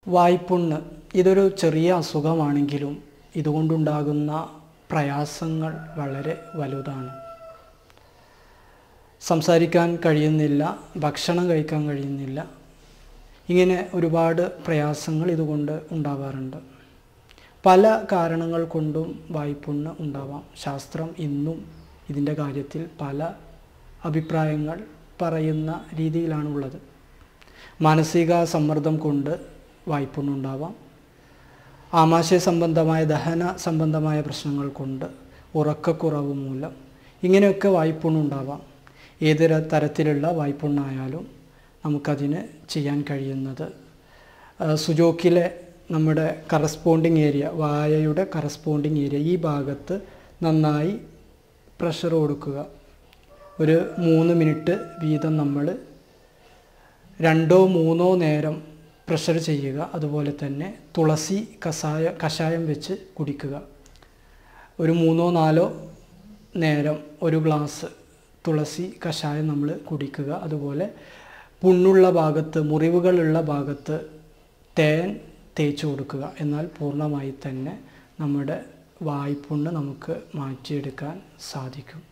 വായ്പുണ്ണ് ഇതൊരു ചെറിയ അസുഖമാണെങ്കിലും ഇതുകൊണ്ടുണ്ടാകുന്ന പ്രയാസങ്ങൾ വളരെ വലുതാണ് സംസാരിക്കാൻ കഴിയുന്നില്ല ഭക്ഷണം കഴിക്കാൻ കഴിയുന്നില്ല ഇങ്ങനെ ഒരുപാട് പ്രയാസങ്ങൾ ഇതുകൊണ്ട് ഉണ്ടാവാറുണ്ട് പല കാരണങ്ങൾ കൊണ്ടും വായ്പുണ്ണ് ഉണ്ടാവാം ശാസ്ത്രം ഇന്നും ഇതിൻ്റെ കാര്യത്തിൽ പല അഭിപ്രായങ്ങൾ പറയുന്ന രീതിയിലാണുള്ളത് മാനസിക സമ്മർദ്ദം കൊണ്ട് വായ്പുണ്ണുണ്ടാവാം ആമാശയ സംബന്ധമായ ദഹന സംബന്ധമായ പ്രശ്നങ്ങൾ കൊണ്ട് ഉറക്കക്കുറവ് മൂലം ഇങ്ങനെയൊക്കെ വായ്പുണ്ണുണ്ടാവാം ഏത് ര- തരത്തിലുള്ള വായ്പുണ്ണായാലും നമുക്കതിന് ചെയ്യാൻ കഴിയുന്നത് ആ, സുജോക്കിലെ നമ്മുടെ കറസ്പോണ്ടിങ് ഏരിയ വായയുടെ കറസ്പോണ്ടിങ് ഏരിയ ഈ ഭാഗത്ത് നന്നായി പ്രഷർ കൊടുക്കുക ഒരു മൂന്ന് മിനിറ്റ് വീതം നമ്മൾ രണ്ടോ മൂന്നോ നേരം പ്രഷർ ചെയ്യുക അതുപോലെ തന്നെ തുളസി കഷായ കഷായം വെച്ച് കുടിക്കുക ഒരു മൂന്നോ നാലോ നേരം ഒരു ഗ്ലാസ് തുളസി കഷായം നമ്മൾ കുടിക്കുക അതുപോലെ പുണ്ണുള്ള ഭാഗത്ത് മുറിവുകളുള്ള ഭാഗത്ത് തേൻ തേച്ച് കൊടുക്കുക എന്നാൽ പൂർണ്ണമായി തന്നെ നമ്മുടെ വായ്പുണ്ണ് നമുക്ക് മാറ്റിയെടുക്കാൻ സാധിക്കും